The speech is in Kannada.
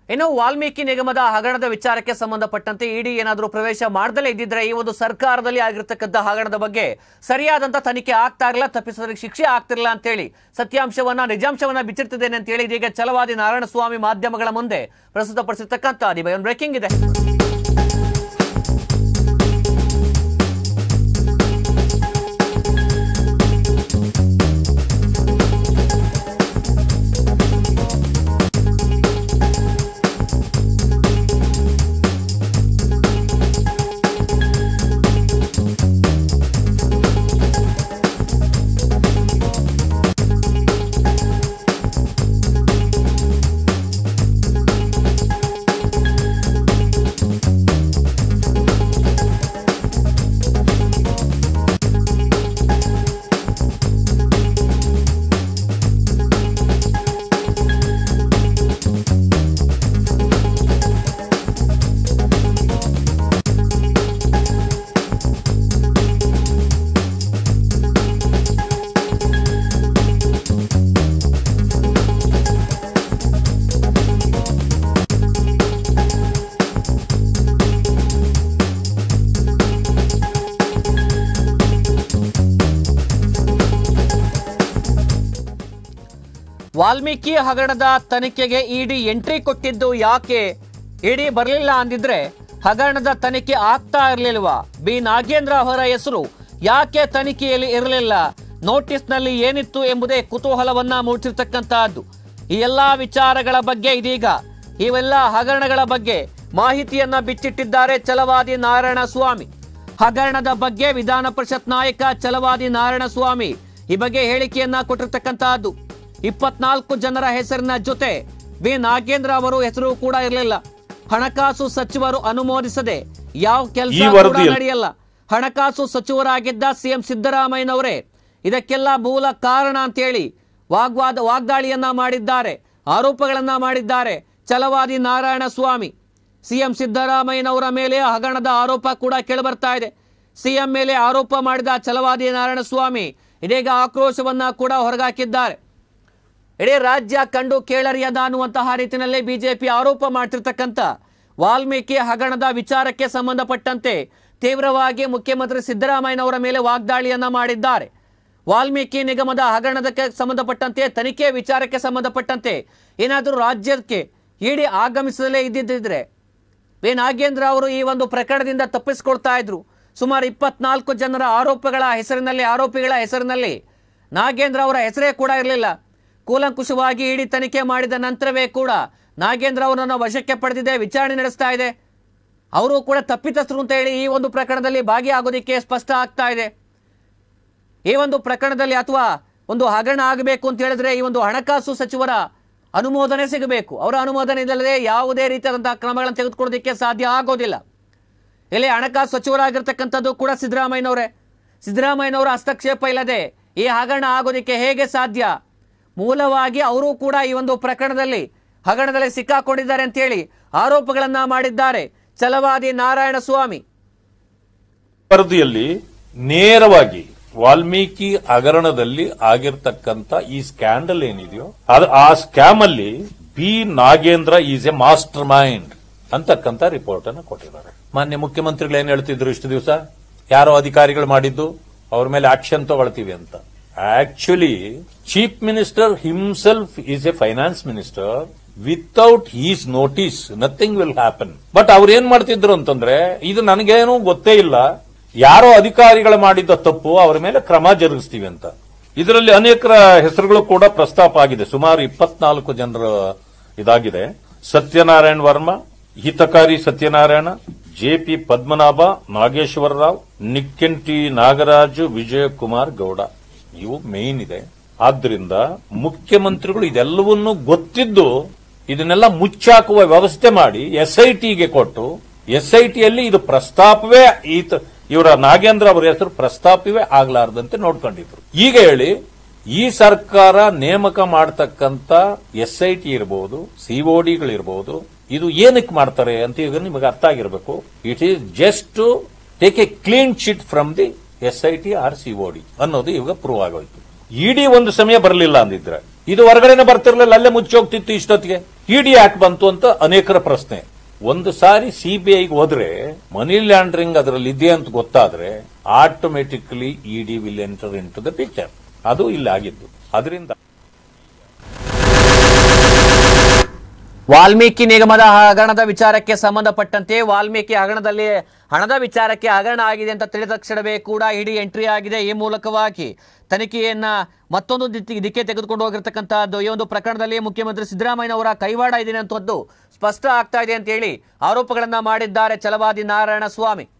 ಇನ್ನು ವಾಲ್ಮೀಕಿ ನಿಗಮದ ಹಗರಣದ ವಿಚಾರಕ್ಕೆ ಸಂಬಂಧಪಟ್ಟಂತೆ ಇಡಿ ಏನಾದರೂ ಪ್ರವೇಶ ಮಾಡದಲ್ಲೇ ಇದ್ದಿದ್ರೆ ಈ ಒಂದು ಸರ್ಕಾರದಲ್ಲಿ ಆಗಿರ್ತಕ್ಕಂಥ ಹಗರಣದ ಬಗ್ಗೆ ಸರಿಯಾದಂತ ತನಿಖೆ ಆಗ್ತಾ ಇರಲಿಲ್ಲ ತಪ್ಪಿಸೋದಕ್ಕೆ ಶಿಕ್ಷೆ ಆಗ್ತಿರಲಿಲ್ಲ ಅಂತೇಳಿ ಸತ್ಯಾಂಶವನ್ನ ನಿಜಾಂಶವನ್ನ ಬಿಚ್ಚಿರ್ತಿದ್ದೇನೆ ಅಂತೇಳಿ ಇದೀಗ ಛಲವಾದಿ ನಾರಾಯಣಸ್ವಾಮಿ ಮಾಧ್ಯಮಗಳ ಮುಂದೆ ಪ್ರಸ್ತುತಪಡಿಸಿರ್ತಕ್ಕಂಥ ಒಂದು ಬ್ರೇಕಿಂಗ್ ಇದೆ ವಾಲ್ಮೀಕಿ ಹಗರಣದ ತನಿಖೆಗೆ ಇಡಿ ಎಂಟ್ರಿ ಕೊಟ್ಟಿದ್ದು ಯಾಕೆ ಇಡಿ ಬರಲಿಲ್ಲ ಅಂದಿದ್ರೆ ಹಗರಣದ ತನಿಖೆ ಆಗ್ತಾ ಇರಲಿಲ್ವಾ ಬಿ ನಾಗೇಂದ್ರ ಅವರ ಹೆಸರು ಯಾಕೆ ತನಿಖೆಯಲ್ಲಿ ಇರಲಿಲ್ಲ ನೋಟಿಸ್ನಲ್ಲಿ ಏನಿತ್ತು ಎಂಬುದೇ ಕುತೂಹಲವನ್ನ ಮೂಡಿಸಿರ್ತಕ್ಕಂತಹದ್ದು ಈ ಎಲ್ಲಾ ವಿಚಾರಗಳ ಬಗ್ಗೆ ಇದೀಗ ಇವೆಲ್ಲ ಹಗರಣಗಳ ಬಗ್ಗೆ ಮಾಹಿತಿಯನ್ನ ಬಿಚ್ಚಿಟ್ಟಿದ್ದಾರೆ ಛಲವಾದಿ ನಾರಾಯಣ ಸ್ವಾಮಿ ಹಗರಣದ ಬಗ್ಗೆ ವಿಧಾನ ಪರಿಷತ್ ನಾಯಕ ಛಲವಾದಿ ನಾರಾಯಣ ಸ್ವಾಮಿ ಈ ಬಗ್ಗೆ ಹೇಳಿಕೆಯನ್ನ ಕೊಟ್ಟಿರ್ತಕ್ಕಂತಹದ್ದು ಇಪ್ಪತ್ನಾಲ್ಕು ಜನರ ಹೆಸರಿನ ಜೊತೆ ಬಿ ನಾಗೇಂದ್ರ ಅವರು ಹೆಸರು ಕೂಡ ಇರಲಿಲ್ಲ ಹಣಕಾಸು ಸಚಿವರು ಅನುಮೋದಿಸದೆ ಯಾವ ಈ ಕೆಲಸ ಕೂಡ ವರದಿಯಲ್ಲಿ- ನಡೆಯಲ್ಲ ಹಣಕಾಸು ಸಚಿವರಾಗಿದ್ದ ಸಿಎಂ ಸಿದ್ದರಾಮಯ್ಯನವರೇ ಇದಕ್ಕೆಲ್ಲ ಮೂಲ ಕಾರಣ ಅಂತೇಳಿ ವಾಗ್ವಾದ ವಾಗ್ದಾಳಿಯನ್ನ ಮಾಡಿದ್ದಾರೆ ಆರೋಪಗಳನ್ನ ಮಾಡಿದ್ದಾರೆ ಛಲವಾದಿ ನಾರಾಯಣ ಸ್ವಾಮಿ ಸಿಎಂ ಸಿದ್ದರಾಮಯ್ಯನವರ ಮೇಲೆ ಹಗರಣದ ಆರೋಪ ಕೂಡ ಕೇಳಿಬರ್ತಾ ಇದೆ ಸಿಎಂ ಮೇಲೆ ಆರೋಪ ಮಾಡಿದ ಛಲವಾದಿ ನಾರಾಯಣ ಸ್ವಾಮಿ ಇದೀಗ ಆಕ್ರೋಶವನ್ನ ಕೂಡ ಹೊರಗಾಕಿದ್ದಾರೆ ಇಡೀ ರಾಜ್ಯ ಕಂಡು ಕೇಳರಿಯದ ಅನ್ನುವಂತಹ ರೀತಿಯಲ್ಲಿ ಬಿಜೆಪಿ ಆರೋಪ ಮಾಡ್ತಿರ್ತಕ್ಕಂಥ ವಾಲ್ಮೀಕಿ ಹಗರಣದ ವಿಚಾರಕ್ಕೆ ಸಂಬಂಧಪಟ್ಟಂತೆ ತೀವ್ರವಾಗಿ ಮುಖ್ಯಮಂತ್ರಿ ಸಿದ್ದರಾಮಯ್ಯನವರ ಮೇಲೆ ವಾಗ್ದಾಳಿಯನ್ನ ಮಾಡಿದ್ದಾರೆ ವಾಲ್ಮೀಕಿ ನಿಗಮದ ಹಗರಣದಕ್ಕೆ ಸಂಬಂಧಪಟ್ಟಂತೆ ತನಿಖೆ ವಿಚಾರಕ್ಕೆ ಸಂಬಂಧಪಟ್ಟಂತೆ ಏನಾದರೂ ರಾಜ್ಯಕ್ಕೆ ಇಡಿ ಆಗಮಿಸದಲ್ಲೇ ಇದ್ದಿದ್ದರೆ ವಿ ನಾಗೇಂದ್ರ ಅವರು ಈ ಒಂದು ಪ್ರಕರಣದಿಂದ ತಪ್ಪಿಸಿಕೊಳ್ತಾ ಇದ್ರು ಸುಮಾರು ಇಪ್ಪತ್ನಾಲ್ಕು ಜನರ ಆರೋಪಗಳ ಹೆಸರಿನಲ್ಲಿ ಆರೋಪಿಗಳ ಹೆಸರಿನಲ್ಲಿ ನಾಗೇಂದ್ರ ಅವರ ಹೆಸರೇ ಕೂಡ ಇರಲಿಲ್ಲ ಕೂಲಂಕುಷವಾಗಿ ಇಡಿ ತನಿಖೆ ಮಾಡಿದ ನಂತರವೇ ಕೂಡ ನಾಗೇಂದ್ರ ಅವರನ್ನು ವಶಕ್ಕೆ ಪಡೆದಿದೆ ವಿಚಾರಣೆ ನಡೆಸ್ತಾ ಇದೆ ಅವರು ಕೂಡ ತಪ್ಪಿತಸ್ಥರು ಅಂತ ಹೇಳಿ ಈ ಒಂದು ಪ್ರಕರಣದಲ್ಲಿ ಭಾಗಿಯಾಗೋದಕ್ಕೆ ಸ್ಪಷ್ಟ ಆಗ್ತಾ ಇದೆ ಈ ಒಂದು ಪ್ರಕರಣದಲ್ಲಿ ಅಥವಾ ಒಂದು ಹಗರಣ ಆಗಬೇಕು ಅಂತ ಹೇಳಿದ್ರೆ ಈ ಒಂದು ಹಣಕಾಸು ಸಚಿವರ ಅನುಮೋದನೆ ಸಿಗಬೇಕು ಅವರ ಅನುಮೋದನೆ ಇಲ್ಲದೆ ಯಾವುದೇ ರೀತಿಯಾದಂತಹ ಕ್ರಮಗಳನ್ನು ತೆಗೆದುಕೊಳ್ಳೋದಕ್ಕೆ ಸಾಧ್ಯ ಆಗೋದಿಲ್ಲ ಇಲ್ಲಿ ಹಣಕಾಸು ಸಚಿವರಾಗಿರ್ತಕ್ಕಂಥದ್ದು ಕೂಡ ಸಿದ್ದರಾಮಯ್ಯನವರೇ ಸಿದ್ದರಾಮಯ್ಯನವರ ಹಸ್ತಕ್ಷೇಪ ಇಲ್ಲದೆ ಈ ಹಗರಣ ಆಗೋದಕ್ಕೆ ಹೇಗೆ ಸಾಧ್ಯ ಮೂಲವಾಗಿ ಅವರು ಕೂಡ ಈ ಒಂದು ಪ್ರಕರಣದಲ್ಲಿ ಹಗರಣದಲ್ಲಿ ಸಿಕ್ಕಾಕೊಂಡಿದ್ದಾರೆ ಅಂತೇಳಿ ಆರೋಪಗಳನ್ನ ಮಾಡಿದ್ದಾರೆ ಛಲವಾದಿ ನಾರಾಯಣ ಸ್ವಾಮಿ ವರದಿಯಲ್ಲಿ ನೇರವಾಗಿ ವಾಲ್ಮೀಕಿ ಹಗರಣದಲ್ಲಿ ಆಗಿರ್ತಕ್ಕಂತ ಈ ಸ್ಕ್ಯಾಂಡಲ್ ಏನಿದೆಯೋ ಅದು ಆ ಸ್ಕ್ಯಾಮ್ ಅಲ್ಲಿ B Nagendra is a master mind ಅಂತಕ್ಕಂತ ರಿಪೋರ್ಟ್ ಅನ್ನು ಕೊಟ್ಟಿದ್ದಾರೆ ಮಾನ್ಯ ಮುಖ್ಯಮಂತ್ರಿಗಳು ಏನ್ ಹೇಳ್ತಿದ್ರು ಇಷ್ಟು ದಿವಸ ಯಾರೋ ಅಧಿಕಾರಿಗಳು ಮಾಡಿದ್ದು ಅವ್ರ ಮೇಲೆ ಆಕ್ಷನ್ ತಗೊಳ್ತೀವಿ ಅಂತ actually chief minister himself is a finance minister without his notice nothing will happen but ಅವ್ರು ಏನ್ ಮಾಡ್ತಿದ್ರು ಅಂತಂದ್ರೆ ಇದು ನನಗೇನು ಗೊತ್ತೇ ಇಲ್ಲ ಯಾರೋ ಅಧಿಕಾರಿಗಳು ಮಾಡಿದ್ದ ತಪ್ಪು ಅವರ ಮೇಲೆ ಕ್ರಮ ಜರುಗಿಸ್ತೀವಿ ಅಂತ ಇದರಲ್ಲಿ ಅನೇಕರ ಹೆಸರುಗಳು ಕೂಡ ಪ್ರಸ್ತಾಪ ಆಗಿದೆ ಸುಮಾರು ಇಪ್ಪತ್ನಾಲ್ಕು ಜನರ ಇದಾಗಿದೆ ಸತ್ಯನಾರಾಯಣ ವರ್ಮ ಹಿತಕಾರಿ ಸತ್ಯನಾರಾಯಣ ಜೆಪಿ ಪದ್ಮನಾಭ ನಾಗೇಶ್ವರ ರಾವ್ ನಿಕ್ಕೆನ್ ಟಿ ನಾಗರಾಜು ವಿಜಯಕುಮಾರ್ ಗೌಡ ಇವು ಮೇನ್ ಇದೆ ಆದ್ರಿಂದ ಮುಖ್ಯಮಂತ್ರಿಗಳು ಇದೆಲ್ಲವನ್ನೂ ಗೊತ್ತಿದ್ದು ಇದನ್ನೆಲ್ಲ ಮುಚ್ಚಾಕುವ ವ್ಯವಸ್ಥೆ ಮಾಡಿ ಎಸ್ಐಟಿಗೆ ಕೊಟ್ಟು ಎಸ್ಐಟಿಯಲ್ಲಿ ಇದು ಪ್ರಸ್ತಾಪವೇ ಈತ ಇವರ ನಾಗೇಂದ್ರ ಅವರ ಹೆಸರು ಪ್ರಸ್ತಾಪವೇ ಆಗ್ಲಾರ್ದಂತೆ ನೋಡ್ಕೊಂಡಿದ್ರು ಈಗ ಹೇಳಿ ಈ ಸರ್ಕಾರ ನೇಮಕ ಮಾಡತಕ್ಕಂತ ಎಸ್ಐಟಿ ಇರಬಹುದು ಸಿಒಡಿಗಳಿರಬಹುದು ಇದು ಏನಕ್ಕೆ ಮಾಡ್ತಾರೆ ಅಂತ ಈಗ ನಿಮಗೆ ಅರ್ಥ ಆಗಿರಬೇಕು it is just to take a clean chit from the S I T or CID ಅನ್ನೋದು ಇವಾಗ ಪ್ರೂವ್ ಆಗೋಯ್ತು ಇಡಿ ಒಂದು ಸಮಯ ಬರಲಿಲ್ಲ ಅಂದಿದ್ರೆ ಇದು ಹೊರಗಡೆನೆ ಬರ್ತಿರ್ಲಿಲ್ಲ ಅಲ್ಲೇ ಮುಚ್ಚಿ ಹೋಗ್ತಿತ್ತು ಇಷ್ಟೊತ್ತಿಗೆ ಇಡಿ ಯಾಕೆ ಬಂತು ಅಂತ ಅನೇಕರ ಪ್ರಶ್ನೆ ಒಂದು ಸಾರಿ ಸಿಬಿಐಗೆ ಹೋದ್ರೆ ಮನಿ ಲ್ಯಾಂಡ್ರಿಂಗ್ ಅದರಲ್ಲಿ ಇದೆ ಅಂತ ಗೊತ್ತಾದ್ರೆ automatically it will enter into the picture ಅದು ಇಲ್ಲಿ ಆಗಿದ್ದು ಅದರಿಂದ ವಾಲ್ಮೀಕಿ ನಿಗಮದ ಹಗರಣದ ವಿಚಾರಕ್ಕೆ ಸಂಬಂಧಪಟ್ಟಂತೆ ವಾಲ್ಮೀಕಿ ಹಗರಣದಲ್ಲಿ ಹಣದ ವಿಚಾರಕ್ಕೆ ಹಗರಣ ಆಗಿದೆ ಅಂತ ತಿಳಿದ ತಕ್ಷಣವೇ ಕೂಡ ಇಡೀ ಎಂಟ್ರಿ ಆಗಿದೆ ಈ ಮೂಲಕವಾಗಿ ತನಿಖೆಯನ್ನ ಮತ್ತೊಂದು ದಿಕ್ಕಿ- ದಿಕ್ಕೆ ತೆಗೆದುಕೊಂಡು ಹೋಗಿರ್ತಕ್ಕಂಥದ್ದು ಈ ಒಂದು ಪ್ರಕರಣದಲ್ಲಿ ಮುಖ್ಯಮಂತ್ರಿ ಸಿದ್ದರಾಮಯ್ಯ ಅವರ ಕೈವಾಡ ಇದೆ ಅಂತದ್ದು ಸ್ಪಷ್ಟ ಆಗ್ತಾ ಇದೆ ಅಂತ ಹೇಳಿ ಆರೋಪಗಳನ್ನ ಮಾಡಿದ್ದಾರೆ ಛಲವಾದಿ ನಾರಾಯಣ ಸ್ವಾಮಿ